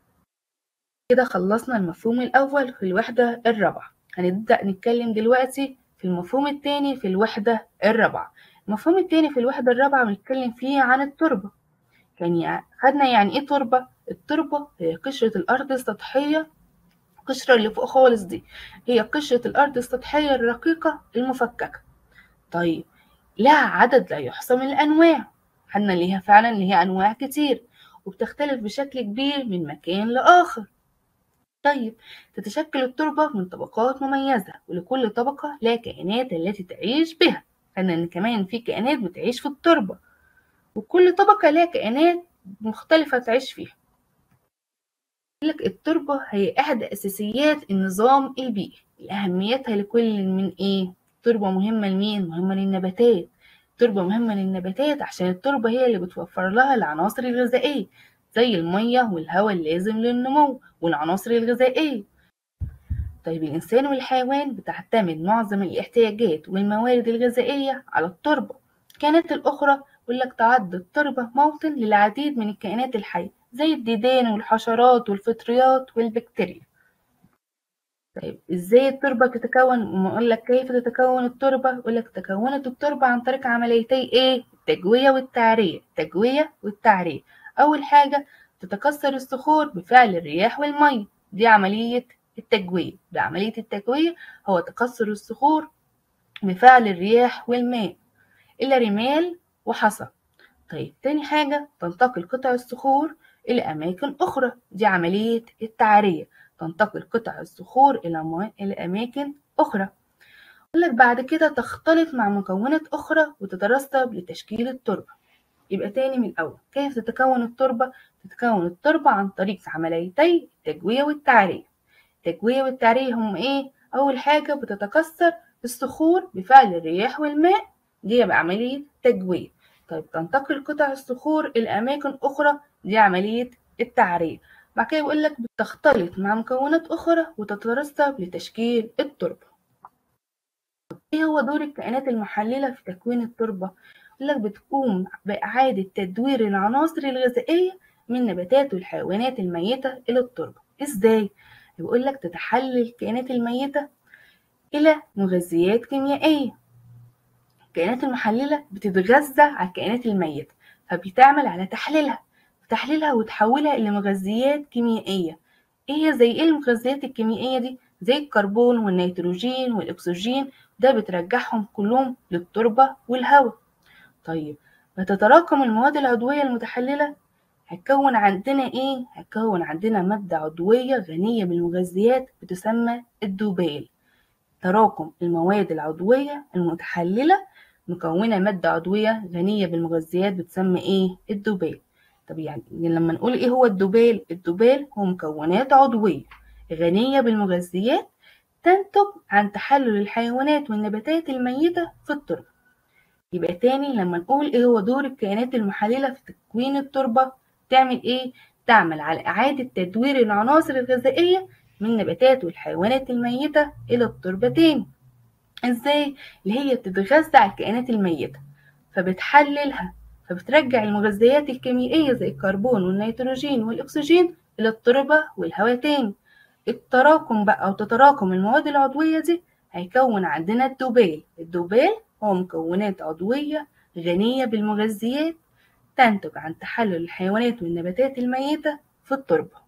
كده خلصنا المفهوم الأول في الوحدة الرابعة هنبدأ نتكلم دلوقتي في المفهوم التاني في الوحدة الرابعة المفهوم التاني في الوحدة الرابعة بنتكلم فيه عن التربة يعني خدنا يعني ايه تربة التربة هي قشرة الأرض السطحية القشرة اللي فوق خالص دي هي قشرة الأرض السطحية الرقيقة المفككة طيب لها عدد لا يحصى من الأنواع خدنا ليها فعلا ليها أنواع كتير وبتختلف بشكل كبير من مكان لآخر طيب تتشكل التربة من طبقات مميزة ولكل طبقة لها كائنات التي تعيش بها خدنا إن كمان في كائنات بتعيش في التربة وكل طبقة لها كائنات مختلفة تعيش فيها لك التربة هي إحدى أساسيات النظام البيئي لأهميتها لكل من إيه؟ التربة مهمة لمين؟ مهمة للنباتات التربة مهمة للنباتات عشان التربة هي اللي بتوفر لها العناصر الغذائية زي المية والهواء اللازم للنمو والعناصر الغذائية طيب الإنسان والحيوان بتعتمد معظم الاحتياجات والموارد الغذائية على التربة الكائنات الأخرى يقولك تعد التربة موطن للعديد من الكائنات الحية زي الديدان والحشرات والفطريات والبكتيريا طيب ازاي التربة تتكون اقول لك كيف تتكون التربة اقول لك تكونت التربة عن طريق عمليتي ايه التجوية والتعرية التجوية والتعرية اول حاجة تتكسر الصخور بفعل الرياح والمية دي عملية التجوية بعملية التجوية هو تكسر الصخور بفعل الرياح والماء إلى رمال وحصى طيب تاني حاجة تنتقل قطع الصخور إلى أماكن أخرى دي عملية التعرية تنتقل قطع الصخور إلى إلى أماكن أخرى لك بعد كده تختلط مع مكونات أخرى وتترسب لتشكيل التربة يبقى تاني من الأول كيف تتكون التربة؟ تتكون التربة عن طريق عمليتي التجوية والتعرية التجوية والتعرية هم إيه؟ أول حاجة بتتكسر الصخور بفعل الرياح والماء دي بعملية تجوية طيب تنتقل قطع الصخور إلى أماكن أخرى دي عملية التعرية بعد كده بيقول لك بتختلط مع مكونات أخرى وتترسب لتشكيل التربة إيه هو دور الكائنات المحللة في تكوين التربة؟ يقول لك بتقوم بإعادة تدوير العناصر الغذائية من النباتات والحيوانات الميتة إلى التربة إزاي؟ بيقول لك تتحلل الكائنات الميتة إلى مغذيات كيميائية الكائنات المحللة بتتغذى على الكائنات الميتة فبتعمل على تحليلها تحليلها وتحولها إلى مغذيات كيميائية إيه هي زي إيه المغذيات الكيميائية دي؟ زي الكربون والنيتروجين والأكسجين ده بترجعهم كلهم للتربة والهواء طيب بتتراكم المواد العضوية المتحللة هتكون عندنا إيه؟ هتكون عندنا مادة عضوية غنية بالمغذيات بتسمى الدوبال تراكم المواد العضوية المتحللة مكونة مادة عضوية غنية بالمغذيات بتسمى إيه؟ الدوبال طب يعني لما نقول إيه هو الدوبال؟ الدوبال هو مكونات عضوية غنية بالمغذيات تنتج عن تحلل الحيوانات والنباتات الميتة في التربة يبقى تاني لما نقول ايه هو دور الكائنات المحللة في تكوين التربة تعمل ايه؟ تعمل على إعادة تدوير العناصر الغذائية من النباتات والحيوانات الميتة إلى التربة تاني ازاي؟ اللي هي بتتغذى على الكائنات الميتة فبتحللها فبترجع المغذيات الكيميائية زي الكربون والنيتروجين والأكسجين إلى التربة والهواء تاني التراكم بقى أو تتراكم المواد العضوية دي هيكون عندنا الدوبال الدوبال هو مكونات عضوية غنية بالمغذيات تنتج عن تحلل الحيوانات والنباتات الميتة في التربة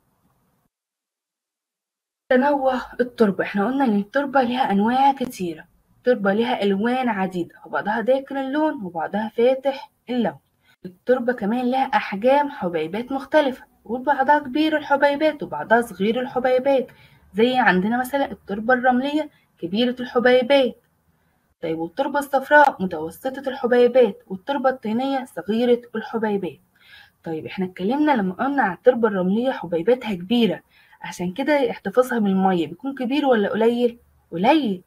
تنوع التربة احنا قلنا ان التربة لها انواع كتيرة التربة لها الوان عديدة وبعضها داكن اللون وبعضها فاتح اللون التربة كمان لها احجام حبيبات مختلفة وبعضها كبير الحبيبات وبعضها صغير الحبيبات زي عندنا مثلا التربة الرملية كبيرة الحبيبات طيب والتربة الصفراء متوسطة الحبيبات والتربة الطينية صغيرة الحبيبات طيب احنا اتكلمنا لما قلنا على التربة الرملية حبيباتها كبيرة عشان كده احتفاظها من المية بيكون كبير ولا قليل؟ قليل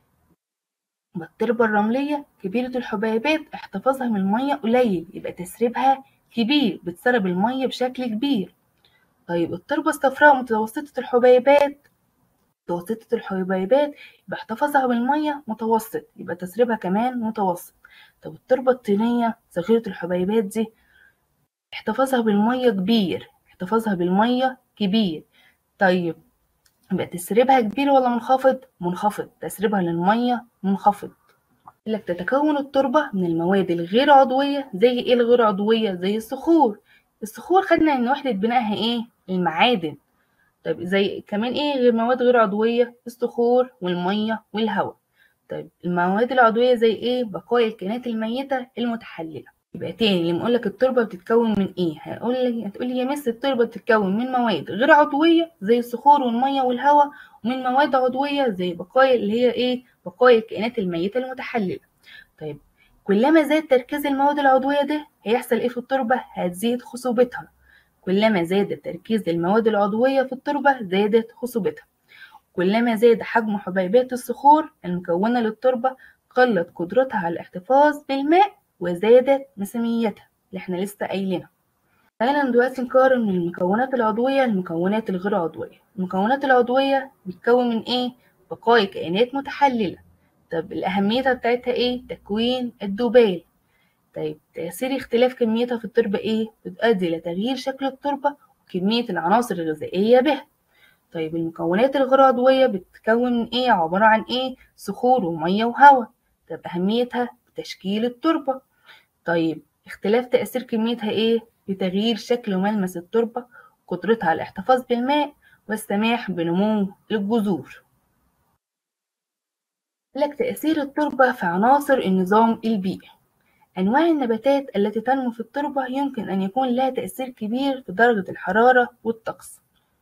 التربة الرملية كبيرة الحبيبات احتفاظها من المية قليل يبقى تسريبها كبير بتسرب المية بشكل كبير طيب التربة الصفراء متوسطة الحبيبات متوسطة الحبيبات يبقى احتفاظها بالمية متوسط يبقى تسريبها كمان متوسط طب التربة الطينية صغيرة الحبيبات دي احتفاظها بالمية كبير احتفاظها بالمية كبير طيب يبقى تسريبها كبير ولا منخفض؟ منخفض تسريبها للمية منخفض لك تتكون التربة من المواد الغير عضوية زي ايه الغير عضوية؟ زي الصخور الصخور خدنا ان وحدة بنائها ايه؟ المعادن طيب زي كمان ايه غير مواد غير عضوية الصخور والمية والهواء طيب المواد العضوية زي ايه بقايا الكائنات الميتة المتحللة يبقى تاني لما اقولك التربة بتتكون من ايه هقول لك هتقول لي يا مس التربة بتتكون من مواد غير عضوية زي الصخور والمية والهواء ومن مواد عضوية زي بقايا اللي هي ايه بقايا الكائنات الميتة المتحللة طيب كلما زاد تركيز المواد العضوية ده هيحصل ايه في التربة هتزيد خصوبتها كلما زاد تركيز المواد العضوية في التربة زادت خصوبتها كلما زاد حجم حبيبات الصخور المكونة للتربة قلت قدرتها على الاحتفاظ بالماء وزادت مساميتها اللي احنا لسه قايلينها تعالى دلوقتي نقارن من المكونات العضوية المكونات الغير عضوية المكونات العضوية بتتكون من ايه؟ بقايا كائنات متحللة طب الأهمية بتاعتها ايه؟ تكوين الدوبال طيب تأثير اختلاف كميتها في التربة ايه؟ بتؤدي إلى تغيير شكل التربة وكمية العناصر الغذائية بها طيب المكونات الغير عضوية بتتكون من ايه؟ عبارة عن ايه؟ صخور ومية وهواء طب أهميتها تشكيل التربة طيب اختلاف تأثير كميتها ايه؟ بتغيير شكل وملمس التربة وقدرتها على الاحتفاظ بالماء والسماح بنمو الجذور لك تأثير التربة في عناصر النظام البيئي أنواع النباتات التي تنمو في التربة يمكن أن يكون لها تأثير كبير في درجة الحرارة والطقس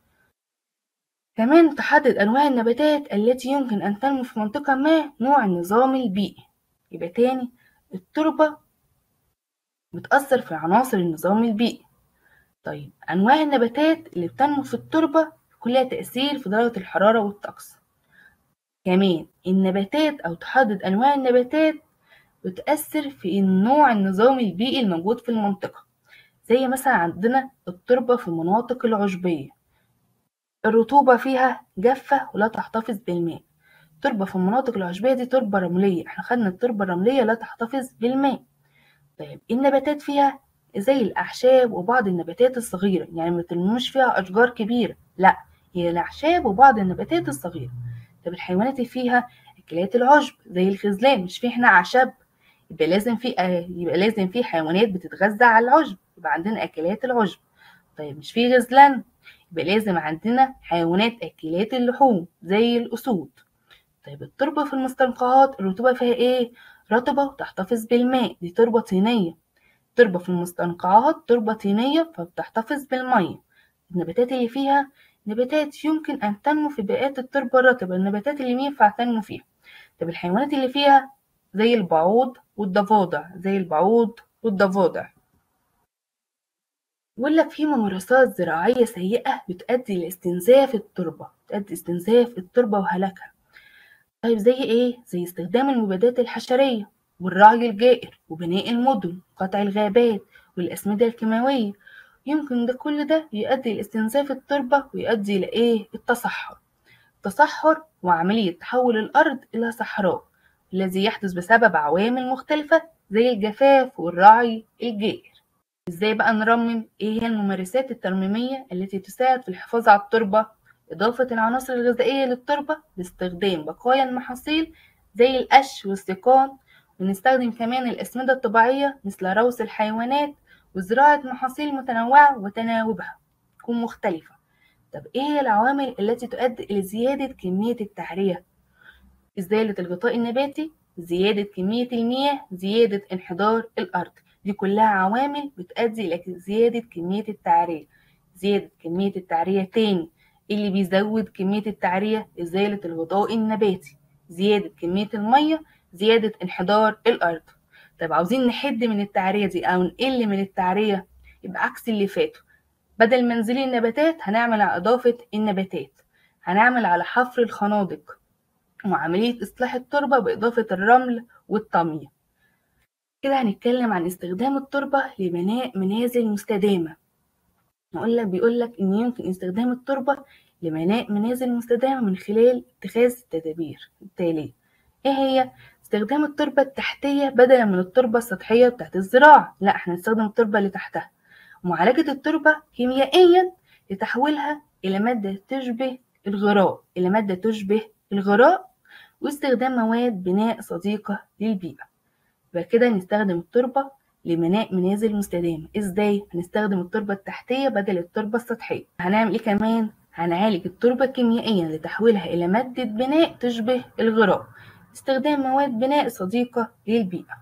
كمان تحدد أنواع النباتات التي يمكن أن تنمو في منطقة ما نوع النظام البيئي يبقى تاني التربة بتأثر في عناصر النظام البيئي طيب أنواع النباتات اللي بتنمو في التربة كلها تأثير في درجة الحرارة والطقس كمان النباتات أو تحدد أنواع النباتات بتأثر في النوع النظام البيئي الموجود في المنطقة زي مثلا عندنا التربة في المناطق العشبية الرطوبة فيها جافة ولا تحتفظ بالماء تربة في المناطق العشبية دي تربة رملية احنا خدنا التربة الرملية لا تحتفظ بالماء طيب النباتات فيها زي الأعشاب وبعض النباتات الصغيرة يعني ما تلموش فيها أشجار كبيرة لا هي الأعشاب وبعض النباتات الصغيرة طب الحيوانات اللي فيها أكلات العشب زي الخذلان مش في احنا أعشاب يبقى لازم في يبقى لازم في حيوانات بتتغذى على العشب يبقى عندنا أكلات العشب طيب مش في غزلان يبقى لازم عندنا حيوانات أكلات اللحوم زي الأسود طيب التربة في المستنقعات الرطوبة فيها إيه؟ رطبة وتحتفظ بالماء دي تربة طينية تربة في المستنقعات تربة طينية فبتحتفظ بالمية النباتات اللي فيها نباتات يمكن أن تنمو في بيئات التربة الرطبة النباتات اللي ينفع تنمو فيها طب الحيوانات اللي فيها زي البعوض والضفادع زي البعوض والضفادع بيقول لك في ممارسات زراعية سيئة بتؤدي لاستنزاف التربة بتؤدي استنزاف التربة وهلاكها طيب زي ايه؟ زي استخدام المبيدات الحشرية والرعي الجائر وبناء المدن وقطع الغابات والأسمدة الكيماوية يمكن ده كل ده يؤدي لاستنزاف التربة ويؤدي لإيه؟ التصحر التصحر هو عملية تحول الأرض إلى صحراء الذي يحدث بسبب عوامل مختلفة زي الجفاف والرعي الجائر ازاي بقى نرمم ايه هي الممارسات الترميمية التي تساعد في الحفاظ على التربة إضافة العناصر الغذائية للتربة باستخدام بقايا المحاصيل زي القش والسيقان ونستخدم كمان الأسمدة الطبيعية مثل روث الحيوانات وزراعة محاصيل متنوعة وتناوبها تكون مختلفة طب ايه هي العوامل التي تؤدي إلى زيادة كمية التعرية إزالة الغطاء النباتي زيادة كمية المياه زيادة انحدار الأرض دي كلها عوامل بتؤدي إلى زيادة كمية التعرية زيادة كمية التعرية تاني اللي بيزود كمية التعرية إزالة الغطاء النباتي زيادة كمية المية زيادة انحدار الأرض طب عاوزين نحد من التعرية دي أو نقل من التعرية يبقى عكس اللي فاتوا بدل ما نزيل النباتات هنعمل على إضافة النباتات هنعمل على حفر الخنادق وعملية إصلاح التربة بإضافة الرمل والطمي كده هنتكلم عن استخدام التربة لبناء منازل مستدامة نقول لك بيقول لك إن يمكن استخدام التربة لبناء منازل مستدامة من خلال اتخاذ التدابير التالية إيه هي؟ استخدام التربة التحتية بدلا من التربة السطحية بتاعت الزراعة لا احنا نستخدم التربة اللي تحتها معالجة التربة كيميائيا لتحويلها إلى مادة تشبه الغراء إلى مادة تشبه الغراء واستخدام مواد بناء صديقة للبيئة يبقى كده نستخدم التربة لبناء منازل مستدامة ازاي هنستخدم التربة التحتية بدل التربة السطحية هنعمل ايه كمان هنعالج التربة كيميائيا لتحويلها إلى مادة بناء تشبه الغراء استخدام مواد بناء صديقة للبيئة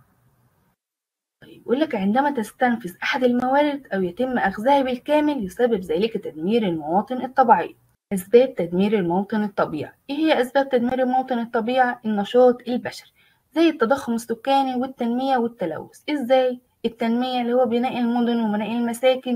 طيب يقول لك عندما تستنفذ أحد الموارد أو يتم أخذها بالكامل يسبب ذلك تدمير المواطن الطبيعية أسباب تدمير الموطن الطبيعي إيه هي أسباب تدمير الموطن الطبيعي؟ النشاط البشري زي التضخم السكاني والتنمية والتلوث إزاي؟ التنمية اللي هو بناء المدن وبناء المساكن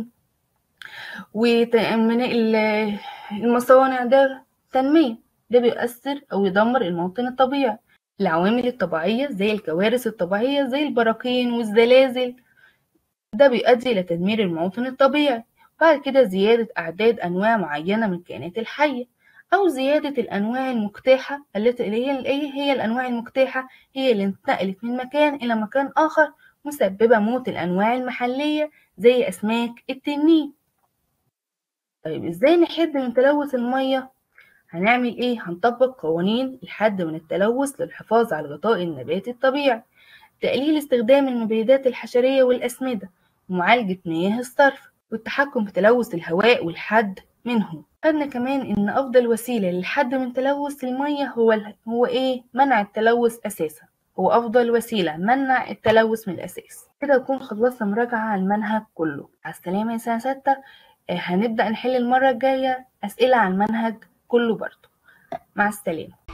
وبناء المصانع ده تنمية ده بيؤثر أو يدمر الموطن الطبيعي العوامل الطبيعية زي الكوارث الطبيعية زي البراكين والزلازل ده بيؤدي إلى تدمير الموطن الطبيعي بعد كده زيادة أعداد أنواع معينة من الكائنات الحية أو زيادة الأنواع المجتاحة التي هي هي الأنواع المجتاحة هي اللي انتقلت من مكان إلى مكان آخر مسببة موت الأنواع المحلية زي أسماك التنين طيب إزاي نحد من تلوث المية؟ هنعمل إيه؟ هنطبق قوانين الحد من التلوث للحفاظ على الغطاء النباتي الطبيعي تقليل استخدام المبيدات الحشرية والأسمدة ومعالجة مياه الصرف والتحكم في تلوث الهواء والحد منه خدنا كمان إن أفضل وسيلة للحد من تلوث المية هو هو إيه؟ منع التلوث أساسا هو أفضل وسيلة منع التلوث من الأساس كده نكون خلصنا مراجعة على المنهج كله على السلامة يا سنة ستة هنبدأ نحل المرة الجاية أسئلة عن المنهج كله برضه مع السلامة